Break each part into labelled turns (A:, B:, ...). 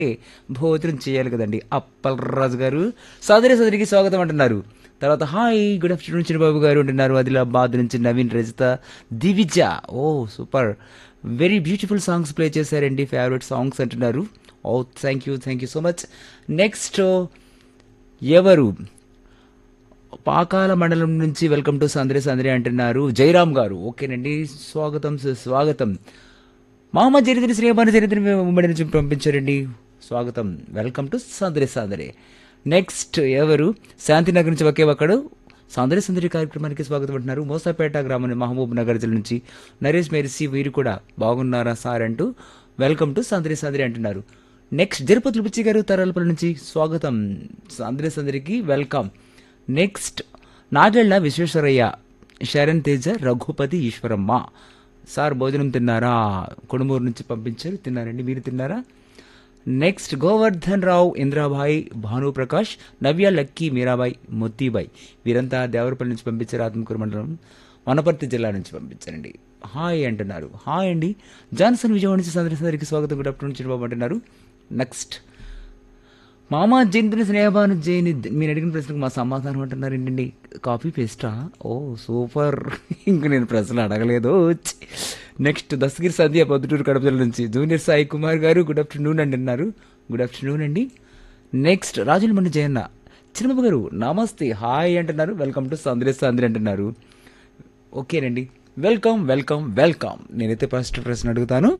A: భోజనం చేయాలి కదండి అప్పలరాజు గారు సోదరి సోదరికి స్వాగతం అంటున్నారు తర్వాత హాయ్ గుడ్ ఆఫ్టర్నూన్ చిన్నబాబు గారు అంటున్నారు ఆదిలాబాద్ నుంచి Naveen Rajitha Divija oh super very beautiful songs play చేశారండి ఫేవరెట్ సాంగ్స్ అంటున్నారు oh thank you thank you so much next ఎవరు పాకాల మండలం నుంచి వెల్కమ్ టు సందరి సందరి అంటున్నారు జయరామ్ గారు ఓకేనండి స్వాగతం సు- స్వాగతం మహమ్మద్ చరిత్ర శ్రీమాని చరిత్ర ఉమ్మడి నుంచి పంపించారండి స్వాగతం వెల్కమ్ టు సందరి సందరి నెక్స్ట్ ఎవరు శాంతినగర్ నుంచి ఒకే ఒక్కడు సందరి సందరి కార్యక్రమానికి స్వాగతం అంటున్నారు మోసాపేట గ్రామం మహబూబ్ నగర్ జిల్లా నుంచి నరేష్ మెరిసి వీరు కూడా బాగున్నారా సార్ అంటూ వెల్కమ్ టు సందరి సందరి అంటున్నారు నెక్స్ట్ తిరుపతి పిచ్చి గారు తరాలపల్లి నుంచి స్వాగతం సందరి సందరికి welcome next Nagalla Visweswaraiah Saran Teja Raghupati Eswaramma sir భోజనం తిన్నారా కొడుమూరు నుంచి పంపించారు తిన్నారండి మీరు తిన్నారా నెక్స్ట్ గోవర్ధన్ రావు ఇంద్రాబాయ్ భానుప్రకాష్ నవ్య లక్కీ మీరాబాయ్ మొత్తీబాయ్ వీరంతా దేవరపల్లి నుంచి పంపించారు ఆత్మకూరు మండలం వనపర్తి జిల్లా నుంచి పంపించారండి హాయ్ అంటున్నారు హాయ్ అండి జాన్సన్ విజయవాడ నుంచి సందర్శనకి స్వాగతం గుడ్ ఆఫ్టర్నూన్ చిరుబాబు అంటున్నారు నెక్స్ట్ మామా జయంతిని స్నేహభాను జైని మీరు అడిగిన ప్రశ్నకు మా సమాధానం అంటున్నారు ఏంటండి కాఫీ పేస్టా ఓ సూపర్ ఇంక నేను ప్రశ్నలు అడగలేదు ఛీ. నెక్స్ట్ దస్తగిరి సంధ్య పొద్దుటూరు కడప జిల్లా నుంచి జూనియర్ సాయి కుమార్ గారు గుడ్ ఆఫ్టర్నూన్ అండి అన్నారు గుడ్ ఆఫ్టర్నూన్ అండి నెక్స్ట్ రాజులమండి జయన్న చిన్నబాబు గారు నమస్తే హాయ్ అంటున్నారు వెల్కమ్ టు సందరి సందరి అంటున్నారు ఓకేనండి వెల్కమ్ వెల్కమ్ వెల్కమ్ నేనైతే ఫస్ట్ ప్రశ్న అడుగుతాను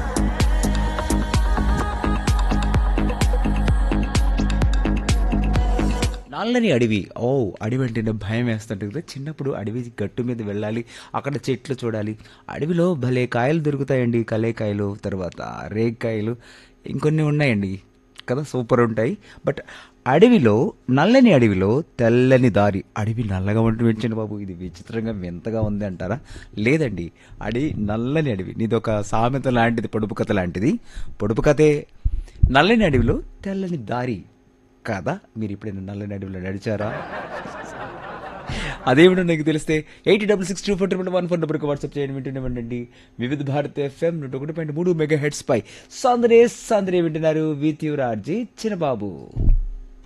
A: నల్లని అడవి ఓ అడవి అంటేనే భయం వేస్తుంటుంది కదా చిన్నప్పుడు అడవి గట్టు మీద వెళ్ళాలి అక్కడ చెట్లు చూడాలి అడవిలో భలే కాయలు దొరుకుతాయండి కలేకాయలు తర్వాత రేగ్కాయలు ఇంకొన్ని ఉన్నాయండి కదా సూపర్ ఉంటాయి బట్ అడవిలో నల్లని అడవిలో తెల్లని దారి అడవి నల్లగా ఉంటూ వచ్చిన బాబు ఇది విచిత్రంగా వింతగా ఉంది అంటారా లేదండి అడవి నల్లని అడవి నీది ఒక సామెత లాంటిది పొడుపు కథ లాంటిది పొడుపు కథే నల్లని అడవిలో తెల్లని దారి కాదా మీరు ఇప్పుడు నల్లని అడవిలో నడిచారా అదేమిటో నాకు తెలిస్తే eighty double six two four triple one four నెంబర్కి వాట్సాప్ చేయండి వింటుండేవండి వివిధ భారత్ ఎఫ్ఎం నూట ఒకటి పాయింట్ మూడు మెగా హెడ్స్ పై సాంద్రే సాంద్రే వింటున్నారు విత్ యువర్ ఆర్జీ చిన్నబాబు